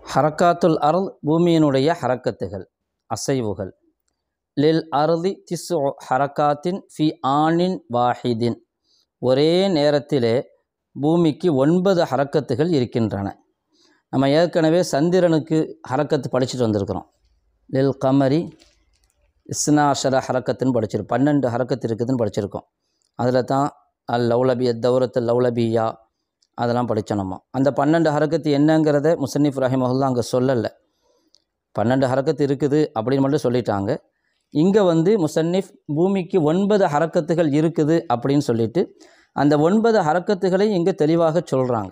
ஹரக்காத்துல் அருள் பூமியினுடைய ஹரக்கத்துகள் அசைவுகள் லில் அருதி திசு ஹரக்காத்தின் ஃபி ஆனின் வாஹிதின் ஒரே நேரத்திலே பூமிக்கு ஒன்பது ஹரக்கத்துகள் இருக்கின்றன நம்ம ஏற்கனவே சந்திரனுக்கு ஹரக்கத்து படிச்சுட்டு வந்திருக்கிறோம் லில் கமரி இஸ்னாஷர ஹரக்கத்துன்னு படிச்சிருக்கோம் பன்னெண்டு ஹரக்கத்து இருக்குதுன்னு படிச்சிருக்கோம் அதில் தான் அல் லௌலபிய தௌரத்து லௌலபியா அதெல்லாம் படித்தோம் நம்ம அந்த பன்னெண்டு ஹரக்கத்து என்னங்கிறத முசன்னிஃப் ரஹிமஹுல்லா அங்கே சொல்லலை பன்னெண்டு ஹரக்கத்து இருக்குது அப்படின்னு மட்டும் சொல்லிட்டாங்க இங்கே வந்து முசன்னிஃப் பூமிக்கு ஒன்பது ஹரக்கத்துகள் இருக்குது அப்படின்னு சொல்லிட்டு அந்த ஒன்பது ஹரக்கத்துகளை இங்கே தெளிவாக சொல்கிறாங்க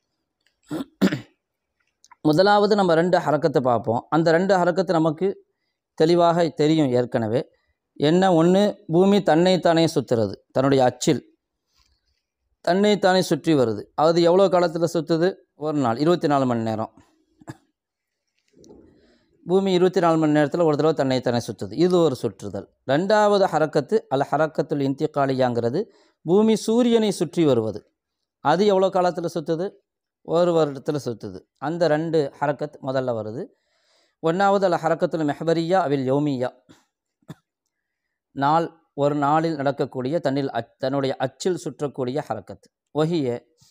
முதலாவது நம்ம ரெண்டு ஹரக்கத்தை பார்ப்போம் அந்த ரெண்டு ஹரக்கத்து நமக்கு தெளிவாக தெரியும் ஏற்கனவே என்ன ஒன்று பூமி தன்னைத்தானே சுற்றுறது தன்னுடைய அச்சில் தன்னைத்தானே சுற்றி வருது அது எவ்வளோ காலத்தில் சுற்றுது ஒரு நாள் இருபத்தி நாலு மணி நேரம் பூமி இருபத்தி நாலு மணி நேரத்தில் ஒரு தடவை தன்னைத்தானே சுற்றுது இது ஒரு சுற்றுதல் ரெண்டாவது ஹரக்கத்து அல் ஹரக்கத்துல் இந்திகாலியாங்கிறது பூமி சூரியனை சுற்றி வருவது அது எவ்வளோ காலத்தில் சுற்றுது ஒரு வருடத்தில் சுற்றுது அந்த ரெண்டு ஹரக்கத் முதல்ல வருது ஒன்றாவது அல் ஹரக்கத்துல் மெஹபரியா அவில் யோமியா நாள் ஒரு நாளில் நடக்கக்கூடிய தன்னில் அச் தன்னுடைய அச்சில் சுற்றக்கூடிய ஹரக்கத் ஒஹிய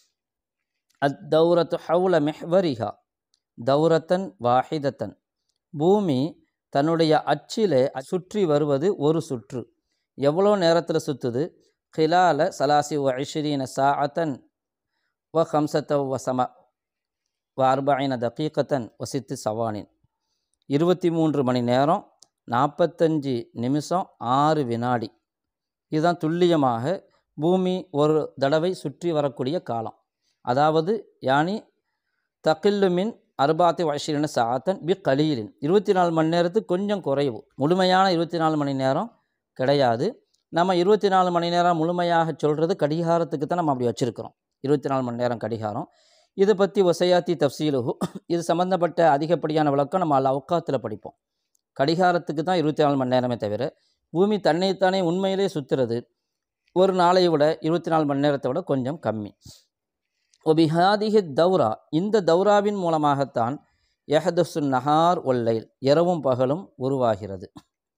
அத் தௌரத்து ஹவுல மெஹ்வரிஹா தௌரத்தன் வாஹிதத்தன் பூமி தன்னுடைய அச்சிலே சுற்றி வருவது ஒரு சுற்று எவ்வளோ நேரத்தில் சுற்றுது ஹிலால சலாசி வ ஐஷரீன சாஅத்தன் வ ஹம்சத்த வ சம வ அர்பாயின தகீகத்தன் வ சித்து சவானின் இருபத்தி மூன்று மணி நேரம் நாற்பத்தஞ்சு நிமிஷம் ஆறு வினாடி இதுதான் துல்லியமாக பூமி ஒரு தடவை சுற்றி வரக்கூடிய காலம் அதாவது யானி தகில்லுமின் அறுபாத்தி வயசிலின சாத்தன் பி கலீலின் இருபத்தி நாலு மணி நேரத்துக்கு கொஞ்சம் குறைவு முழுமையான இருபத்தி நாலு மணி நேரம் கிடையாது நம்ம இருபத்தி நாலு மணி நேரம் முழுமையாக சொல்கிறது கடிகாரத்துக்கு தான் நம்ம அப்படி வச்சுருக்கிறோம் இருபத்தி நாலு மணி நேரம் கடிகாரம் இதை பற்றி ஒசையாத்தி தப்சீலுஹு இது சம்மந்தப்பட்ட அதிகப்படியான விளக்கம் நம்ம அல்ல அவுக்காத்தில் படிப்போம் கடிகாரத்துக்கு தான் இருபத்தி நாலு மணி நேரமே தவிர பூமி தன்னைத்தானே உண்மையிலே சுற்றுறது ஒரு நாளை விட இருபத்தி நாலு மணி நேரத்தை விட கொஞ்சம் கம்மி ஒபிஹாதிஹி தௌரா இந்த தௌராவின் மூலமாகத்தான் எஹதுசுன் நஹார் ஒல்லைல் இரவும் பகலும் உருவாகிறது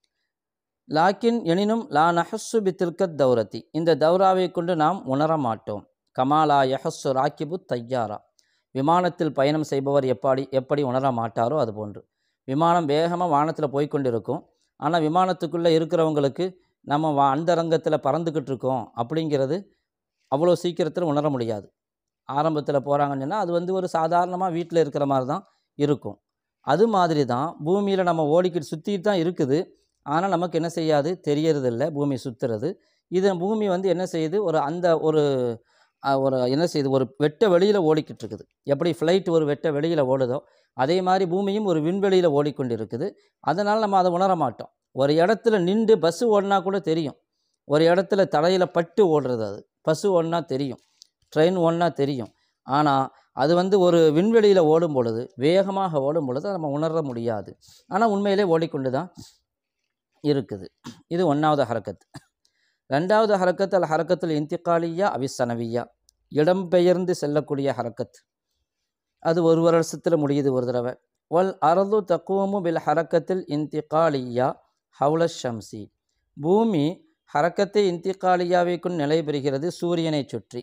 லாக்கின் எனினும் லா நஹஸ்ஸு பித்தில்கத் தௌரத்தி இந்த தௌராவை கொண்டு நாம் உணர மாட்டோம் கமாலா யஹஸ்ஸு ராக்கிபு தையாரா விமானத்தில் பயணம் செய்பவர் எப்படி எப்படி உணர மாட்டாரோ அதுபோன்று விமானம் வேகமாக வானத்தில் போய்கொண்டிருக்கும் ஆனால் விமானத்துக்குள்ளே இருக்கிறவங்களுக்கு நம்ம வா அந்த ரங்கத்தில் பறந்துக்கிட்டு இருக்கோம் அப்படிங்கிறது அவ்வளோ சீக்கிரத்தில் உணர முடியாது ஆரம்பத்தில் போகிறாங்கன்னு சொன்னால் அது வந்து ஒரு சாதாரணமாக வீட்டில் இருக்கிற மாதிரி தான் இருக்கும் அது மாதிரி தான் பூமியில் நம்ம ஓடிக்கிட்டு சுற்றிட்டு தான் இருக்குது ஆனால் நமக்கு என்ன செய்யாது தெரியறதில்ல பூமி சுற்றுறது இது பூமி வந்து என்ன செய்யுது ஒரு அந்த ஒரு ஒரு என்ன செய்யுது ஒரு வெட்ட வெளியில் ஓடிக்கிட்டு இருக்குது எப்படி ஃப்ளைட் ஒரு வெட்ட வெளியில் ஓடுதோ அதே மாதிரி பூமியும் ஒரு விண்வெளியில் ஓடிக்கொண்டு இருக்குது அதனால் நம்ம அதை உணர மாட்டோம் ஒரு இடத்துல நின்று பஸ்ஸு ஓடினா கூட தெரியும் ஒரு இடத்துல தடையில் பட்டு ஓடுறது அது பஸ்ஸு ஓடினா தெரியும் ட்ரெயின் ஓடினா தெரியும் ஆனால் அது வந்து ஒரு விண்வெளியில் ஓடும் பொழுது வேகமாக ஓடும் பொழுது நம்ம உணர முடியாது ஆனால் உண்மையிலே ஓடிக்கொண்டு தான் இருக்குது இது ஒன்றாவது ஹரக்கத் ரெண்டாவது ஹரக்கத் அல் ஹரக்கத்தில் இந்திகாலியா அவிசனவியா இடம்பெயர்ந்து செல்லக்கூடிய ஹரக்கத் அது ஒரு வருஷத்தில் முடியுது ஒரு தடவை வல் அரது தக்குவமு பில் ஹரக்கத்தில் இந்திகாலியா ஹவுல ஷம்சி பூமி ஹரக்கத்தை இந்திகாலியாவைக்குள் நிலை பெறுகிறது சூரியனை சுற்றி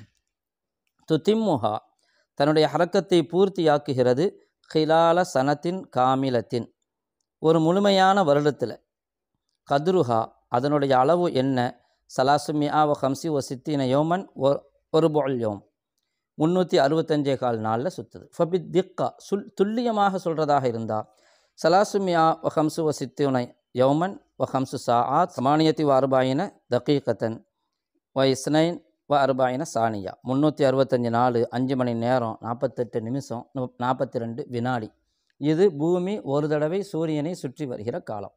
துத்திம்முஹா தன்னுடைய ஹரக்கத்தை பூர்த்தியாக்குகிறது ஹிலால சனத்தின் காமிலத்தின் ஒரு முழுமையான வருடத்தில் கதுருஹா அதனுடைய அளவு என்ன சலாசுமியா வ ஹம்சி ஒ சித்தின யோமன் ஒரு பொல் யோம் முந்நூற்றி அறுபத்தஞ்சே கால் நாளில் சுற்றுது ஃபபி திக்கா சுல் துல்லியமாக சொல்கிறதாக இருந்தால் சலாசுமியா வ ஹம்சு ஒ சித்தின யோமன் வ ஹம்சு சா ஆத் சமானியத்தி வ அறுபாயின தகீகத்தன் வ இஸ்னைன் வ அறுபாயின சானியா முந்நூற்றி அறுபத்தஞ்சு நாலு அஞ்சு மணி நேரம் நாற்பத்தெட்டு நிமிஷம் நாற்பத்தி ரெண்டு வினாடி இது பூமி ஒரு தடவை சூரியனை சுற்றி வருகிற காலம்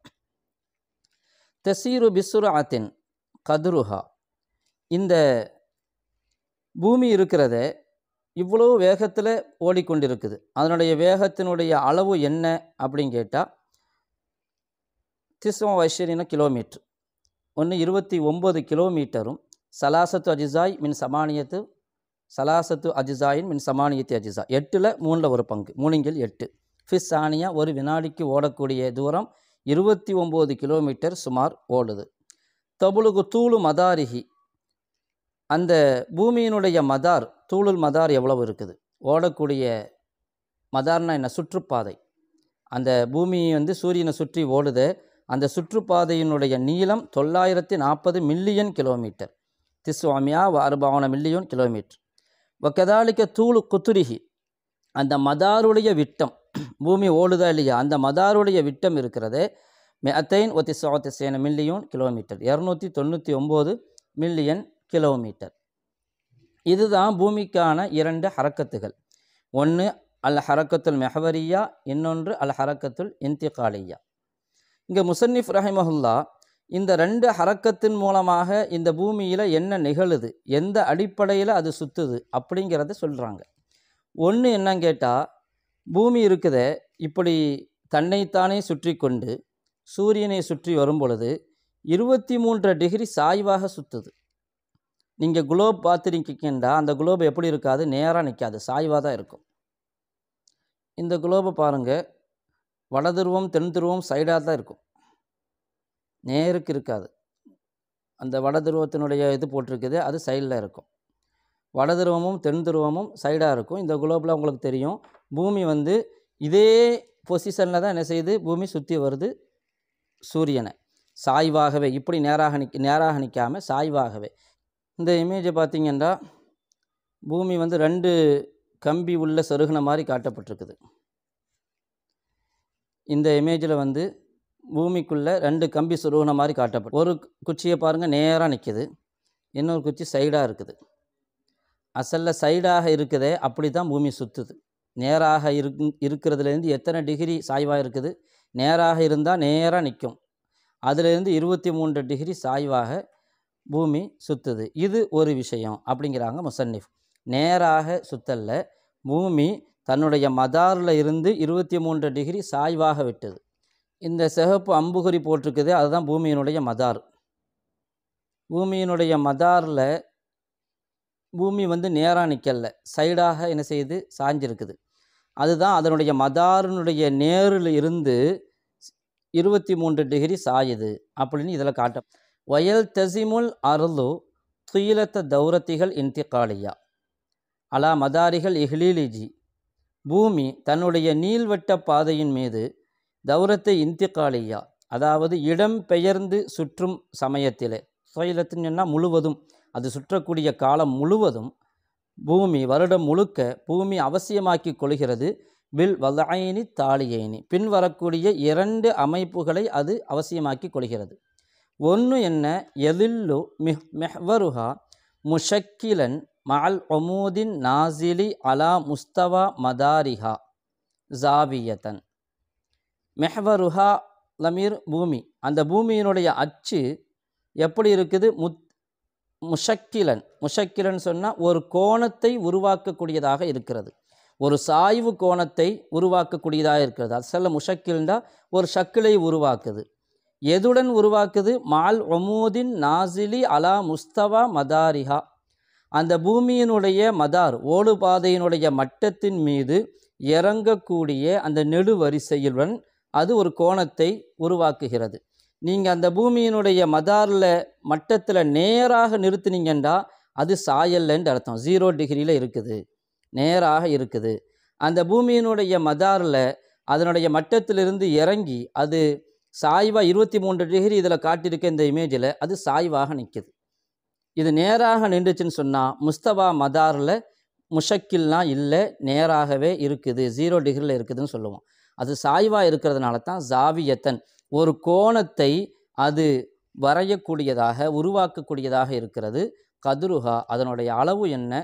தசீரு பிசுராத்தின் கதுருஹா இந்த பூமி இருக்கிறத இவ்வளோ வேகத்தில் ஓடிக்கொண்டிருக்குது அதனுடைய வேகத்தினுடைய அளவு என்ன அப்படின்னு கேட்டால் திஸ்வம் வைஷரின கிலோமீட்ரு ஒன்று இருபத்தி ஒம்பது கிலோமீட்டரும் சலாசத்து அஜிசாய் மின் சமானியத்து சலாசத்து அஜிசாயின் மின் சமானியத்தி அஜிசா எட்டில் மூணில் ஒரு பங்கு மூணுங்கில் எட்டு ஃபிஸ் சானியா ஒரு வினாடிக்கு ஓடக்கூடிய தூரம் இருபத்தி ஒம்பது கிலோமீட்டர் சுமார் ஓடுது தபுலுகு தூளு மதாரிஹி அந்த பூமியினுடைய மதார் தூளுல் மதார் எவ்வளவு இருக்குது ஓடக்கூடிய மதார்னா என்ன சுற்றுப்பாதை அந்த பூமி வந்து சூரியனை சுற்றி ஓடுது அந்த சுற்றுப்பாதையினுடைய நீளம் தொள்ளாயிரத்தி நாற்பது மில்லியன் கிலோமீட்டர் திஸ்வாமியா அறுபவன மில்லியன் கிலோமீட்டர் ஒக்கதாலிக்க தூளு குத்துரிஹி அந்த மதாருடைய விட்டம் பூமி ஓடுதா இல்லையா அந்த மதாருடைய விட்டம் இருக்கிறது மெத்தைன் ஒத்தி சோத்திசேன மில்லியன் கிலோமீட்டர் இரநூத்தி தொண்ணூற்றி ஒம்பது மில்லியன் கிலோமீட்டர் இதுதான் பூமிக்கான இரண்டு ஹரக்கத்துகள் ஒன்று அல் ஹரக்கத்துல் மெஹவரியா இன்னொன்று அல் ஹரக்கத்துல் இன்திகாலியா இங்கே முசன்னிஃப் ரஹிமஹுல்லா இந்த ரெண்டு ஹரக்கத்தின் மூலமாக இந்த பூமியில் என்ன நிகழுது எந்த அடிப்படையில் அது சுற்றுது அப்படிங்கிறத சொல்கிறாங்க ஒன்று என்னன்னு கேட்டால் பூமி இருக்குதே இப்படி தன்னைத்தானே சுற்றி கொண்டு சூரியனை சுற்றி வரும் பொழுது இருபத்தி மூன்று டிகிரி சாய்வாக சுற்றுது நீங்கள் குளோப் பார்த்துருக்கீங்கன்னா அந்த குளோப் எப்படி இருக்காது நேராக நிற்காது சாய்வாக தான் இருக்கும் இந்த குளோபை பாருங்கள் வடதுருவம் தென் துருவம் சைடாக தான் இருக்கும் நேருக்கு இருக்காது அந்த வடதுருவத்தினுடைய இது போட்டிருக்குது அது சைடில் இருக்கும் வடதுருவமும் தென் துருவமும் சைடாக இருக்கும் இந்த குளோபில் உங்களுக்கு தெரியும் பூமி வந்து இதே பொசிஷனில் தான் என்ன செய்யுது பூமி சுற்றி வருது சூரியனை சாய்வாகவே இப்படி நேராக நிக் நேராக நிற்காமல் சாய்வாகவே இந்த இமேஜை பார்த்தீங்கன்னா பூமி வந்து ரெண்டு கம்பி உள்ள செருகுன மாதிரி காட்டப்பட்டிருக்குது இந்த இமேஜில் வந்து பூமிக்குள்ளே ரெண்டு கம்பி சுருகுன மாதிரி காட்டப்பட்டு ஒரு குச்சியை பாருங்கள் நேராக நிற்கிது இன்னொரு குச்சி சைடாக இருக்குது அசலில் சைடாக இருக்குதே அப்படி தான் பூமி சுற்றுது நேராக இருக் இருக்கிறதுலேருந்து எத்தனை டிகிரி சாய்வாக இருக்குது நேராக இருந்தால் நேராக நிற்கும் அதுலேருந்து இருபத்தி மூன்று டிகிரி சாய்வாக பூமி சுற்றுது இது ஒரு விஷயம் அப்படிங்கிறாங்க முசன்னிஃப் நேராக சுத்தல்ல பூமி தன்னுடைய மதாரில் இருந்து இருபத்தி மூன்று டிகிரி சாய்வாக விட்டது இந்த சிகப்பு அம்புகுறி போட்டிருக்குது அதுதான் பூமியினுடைய மதார் பூமியினுடைய மதாரில் பூமி வந்து நேராக நிற்கல சைடாக என்ன செய்யுது சாஞ்சிருக்குது அதுதான் அதனுடைய மதாரினுடைய நேரில் இருந்து இருபத்தி மூன்று டிகிரி சாயுது அப்படின்னு இதில் காட்ட வயல் தசிமுல் அருளு துயிலத்த தௌரத்திகள் இன்திகாலியா அலா மதாரிகள் இஹ்லீலிஜி பூமி தன்னுடைய நீள்வட்ட பாதையின் மீது தௌரத்தை இன்திகாலியா அதாவது இடம் பெயர்ந்து சுற்றும் சமயத்திலே துயிலத்துன்னு சொன்னால் முழுவதும் அது சுற்றக்கூடிய காலம் முழுவதும் பூமி வருடம் முழுக்க பூமி அவசியமாக்கி கொள்கிறது வில் வலாயினி தாலியைனி பின் வரக்கூடிய இரண்டு அமைப்புகளை அது அவசியமாக்கி கொள்கிறது ஒன்று என்ன எதில்லு மிஹ் மெஹ்வருஹா முஷக்கிலன் மஅல் ஒமூதின் நாசிலி அலா முஸ்தவா மதாரிஹா ஜாவியத்தன் மெஹ்வருஹா லமீர் பூமி அந்த பூமியினுடைய அச்சு எப்படி இருக்குது முத் முஷக்கிலன் முஷக்கிலன் சொன்னால் ஒரு கோணத்தை உருவாக்கக்கூடியதாக இருக்கிறது ஒரு சாய்வு கோணத்தை உருவாக்கக்கூடியதாக இருக்கிறது அசல்ல முஷக்கில்னா ஒரு ஷக்கிலை உருவாக்குது எதுடன் உருவாக்குது மால் ஒமூதின் நாசிலி அலா முஸ்தவா மதாரிஹா அந்த பூமியினுடைய மதார் ஓடுபாதையினுடைய மட்டத்தின் மீது இறங்கக்கூடிய அந்த நெடுவரிசையுடன் அது ஒரு கோணத்தை உருவாக்குகிறது நீங்கள் அந்த பூமியினுடைய மதாரில் மட்டத்தில் நேராக நிறுத்துனீங்கன்னா அது சாயல்லன்னு அர்த்தம் ஜீரோ டிகிரியில் இருக்குது நேராக இருக்குது அந்த பூமியினுடைய மதாரில் அதனுடைய மட்டத்திலிருந்து இறங்கி அது சாய்வாக இருபத்தி மூன்று டிகிரி இதில் காட்டியிருக்க இந்த இமேஜில் அது சாய்வாக நிற்குது இது நேராக நின்றுச்சுன்னு சொன்னால் முஸ்தபா மதாரில் முஷக்கில்லாம் இல்லை நேராகவே இருக்குது ஜீரோ டிகிரியில் இருக்குதுன்னு சொல்லுவோம் அது சாய்வாக இருக்கிறதுனால தான் ஜாவியத்தன் ஒரு கோணத்தை அது வரையக்கூடியதாக உருவாக்கக்கூடியதாக இருக்கிறது கதுருஹா அதனுடைய அளவு என்ன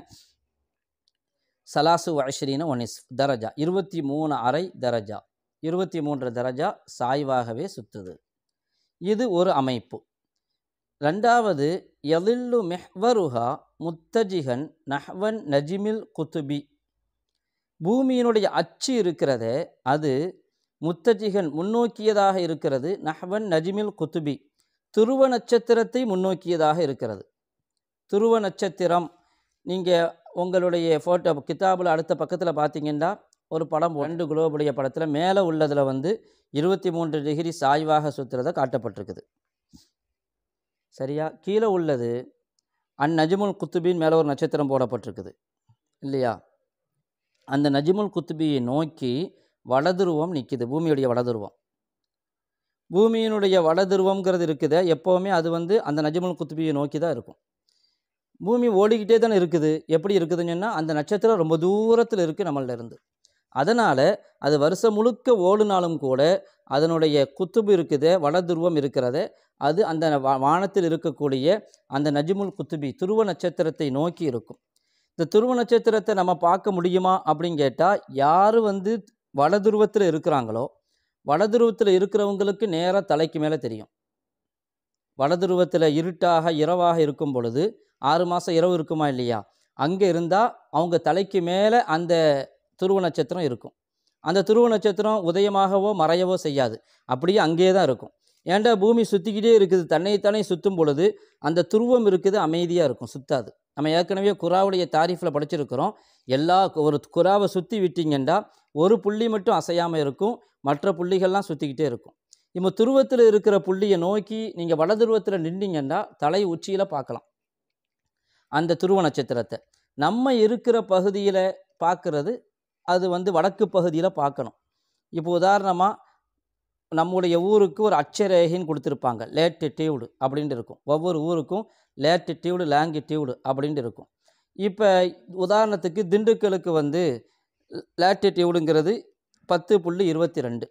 சலாசு வஷரீன ஒனிஸ் தரஜா இருபத்தி மூணு அறை தரஜா இருபத்தி மூன்று தரஜா சாய்வாகவே சுற்றுது இது ஒரு அமைப்பு ரெண்டாவது எலில்லு மெஹ்வருஹா முத்தஜிகன் நஹ்வன் நஜிமில் குத்துபி பூமியினுடைய அச்சு இருக்கிறதே அது முத்தஜிகன் முன்னோக்கியதாக இருக்கிறது நஹ்வன் நஜிமில் குத்துபி துருவ நட்சத்திரத்தை முன்னோக்கியதாக இருக்கிறது துருவ நட்சத்திரம் நீங்கள் உங்களுடைய ஃபோட்டோ கிதாபில் அடுத்த பக்கத்தில் பார்த்தீங்கன்னா ஒரு படம் ரெண்டு குளோபுடைய படத்தில் மேலே உள்ளதில் வந்து இருபத்தி மூன்று டிகிரி சாய்வாக சுற்றுறதை காட்டப்பட்டிருக்குது சரியா கீழே உள்ளது அந் நஜ்முல் குத்துபின் மேலே ஒரு நட்சத்திரம் போடப்பட்டிருக்குது இல்லையா அந்த நஜ்முல் குத்துபியை நோக்கி வடதுருவம் நிற்கிது பூமியுடைய வடதுருவம் பூமியினுடைய வடதுருவம்ங்கிறது இருக்குதே எப்போவுமே அது வந்து அந்த நஜ்முல் குத்துபியை நோக்கி தான் இருக்கும் பூமி ஓடிக்கிட்டே தானே இருக்குது எப்படி இருக்குதுன்னு சொன்னால் அந்த நட்சத்திரம் ரொம்ப தூரத்தில் இருக்குது நம்மள்ட இருந்து அதனால் அது வருஷம் முழுக்க ஓடுனாலும் கூட அதனுடைய குத்துபு இருக்குது வடதுருவம் இருக்கிறது அது அந்த வா- வானத்தில் இருக்கக்கூடிய அந்த நஜ்முல் குத்துபி துருவ நட்சத்திரத்தை நோக்கி இருக்கும் இந்த துருவ நட்சத்திரத்தை நம்ம பார்க்க முடியுமா அப்படின்னு கேட்டால் யார் வந்து வடதுருவத்தில் இருக்கிறாங்களோ வடதுருவத்தில் இருக்கிறவங்களுக்கு நேராக தலைக்கு மேலே தெரியும் வடதுருவத்தில் இருட்டாக இரவாக இருக்கும் பொழுது ஆறு மாதம் இரவு இருக்குமா இல்லையா அங்கே இருந்தால் அவங்க தலைக்கு மேலே அந்த துருவ நட்சத்திரம் இருக்கும் அந்த துருவ நட்சத்திரம் உதயமாகவோ மறையவோ செய்யாது அப்படியே அங்கேயே தான் இருக்கும் ஏன்டா பூமி சுற்றிக்கிட்டே இருக்குது தன்னைத்தானே சுற்றும் பொழுது அந்த துருவம் இருக்குது அமைதியாக இருக்கும் சுத்தாது நம்ம ஏற்கனவே குராவுடைய தாரீஃபில் படிச்சிருக்கிறோம் எல்லா ஒரு குராவை சுற்றி விட்டீங்கன்னா ஒரு புள்ளி மட்டும் அசையாமல் இருக்கும் மற்ற புள்ளிகள்லாம் சுற்றிக்கிட்டே இருக்கும் இப்போ துருவத்தில் இருக்கிற புள்ளியை நோக்கி நீங்கள் வடதுருவத்தில் நின்றீங்கன்னா தலை உச்சியில் பார்க்கலாம் அந்த துருவ நட்சத்திரத்தை நம்ம இருக்கிற பகுதியில் பார்க்குறது அது வந்து வடக்கு பகுதியில் பார்க்கணும் இப்போ உதாரணமாக நம்முடைய ஊருக்கு ஒரு அட்சரேகைன்னு கொடுத்துருப்பாங்க லேட்டிடியூடு அப்படின்ட்டு இருக்கும் ஒவ்வொரு ஊருக்கும் லேட்டிடியூடு லேங்கிடியூடு அப்படின்ட்டு இருக்கும் இப்போ உதாரணத்துக்கு திண்டுக்கலுக்கு வந்து லேட்டிடியூடுங்கிறது பத்து புள்ளி இருபத்தி ரெண்டு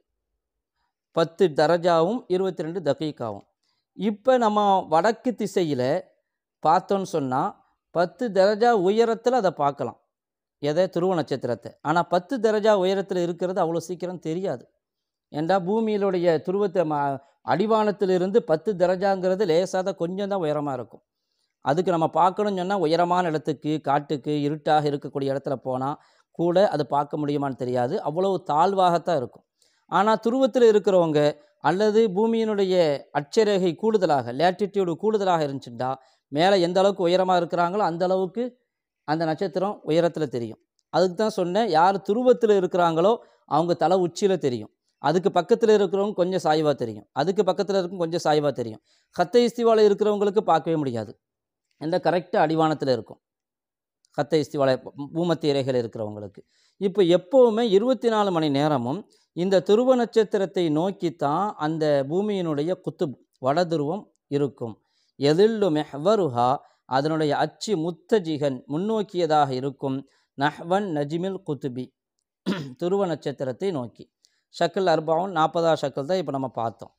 பத்து தரஜாவும் இருபத்தி ரெண்டு தகீக்காவும் இப்போ நம்ம வடக்கு திசையில் பார்த்தோன்னு சொன்னால் பத்து தரஜா உயரத்தில் அதை பார்க்கலாம் எதை துருவ நட்சத்திரத்தை ஆனால் பத்து தரஜா உயரத்தில் இருக்கிறது அவ்வளோ சீக்கிரம் தெரியாது ஏண்டா பூமியிலுடைய துருவத்தை ம அடிவானத்திலிருந்து பத்து தரஜாங்கிறது லேசாக கொஞ்சம் தான் உயரமாக இருக்கும் அதுக்கு நம்ம பார்க்கணும்னு சொன்னால் உயரமான இடத்துக்கு காட்டுக்கு இருட்டாக இருக்கக்கூடிய இடத்துல போனால் கூட அது பார்க்க முடியுமான்னு தெரியாது அவ்வளவு தாழ்வாகத்தான் இருக்கும் ஆனால் துருவத்தில் இருக்கிறவங்க அல்லது பூமியினுடைய அட்சரேகை கூடுதலாக லேட்டிடியூடு கூடுதலாக இருந்துச்சுட்டா மேலே எந்த அளவுக்கு உயரமாக இருக்கிறாங்களோ அந்த அளவுக்கு அந்த நட்சத்திரம் உயரத்தில் தெரியும் அதுக்கு தான் சொன்னேன் யார் துருவத்தில் இருக்கிறாங்களோ அவங்க தலை உச்சியில் தெரியும் அதுக்கு பக்கத்தில் இருக்கிறவங்க கொஞ்சம் சாய்வாக தெரியும் அதுக்கு பக்கத்தில் இருக்கும் கொஞ்சம் சாய்வாக தெரியும் ஹத்தை இஸ்திவாவில் இருக்கிறவங்களுக்கு பார்க்கவே முடியாது எந்த கரெக்டாக அடிவானத்தில் இருக்கும் ஹத்தை இஸ்திவாலை பூமத்திய ரேகையில் இருக்கிறவங்களுக்கு இப்போ எப்போவுமே இருபத்தி நாலு மணி நேரமும் இந்த துருவ நட்சத்திரத்தை நோக்கித்தான் அந்த பூமியினுடைய குத்துப் வடதுருவம் இருக்கும் எதில்லு மெஹ்வருஹா அதனுடைய அச்சு முத்தஜிகன் முன்னோக்கியதாக இருக்கும் நஹ்வன் நஜிமில் குத்துபி துருவ நட்சத்திரத்தை நோக்கி ஷக்கில் அர்பாவும் நாற்பதா ஷக்கில் தான் இப்போ நம்ம பார்த்தோம்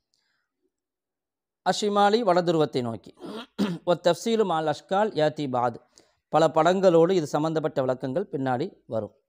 அஷிமாலி வடதுருவத்தை நோக்கி ஒ தஃசீலு மால் அஷ்கால் யாத்தி பாத் பல படங்களோடு இது சம்பந்தப்பட்ட விளக்கங்கள் பின்னாடி வரும்